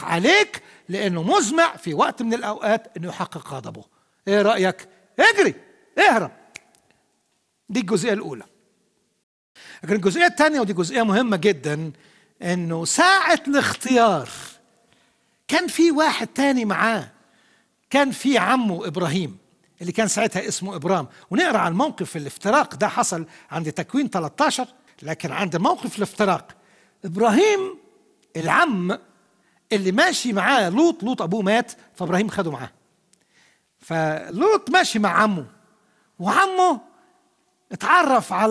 عليك لانه مزمع في وقت من الاوقات انه يحقق غضبه ايه رايك اجري اهرب دي الجزئيه الاولى لكن الجزئيه الثانيه ودي جزئيه مهمه جدا انه ساعه الاختيار كان في واحد تاني معاه كان في عمه ابراهيم اللي كان ساعتها اسمه ابرام ونقرا عن موقف الافتراق ده حصل عند تكوين 13 لكن عند موقف الافتراق ابراهيم العم اللي ماشي معاه لوط لوط ابوه مات فابراهيم خده معاه فلوط ماشي مع عمه وعمه اتعرف على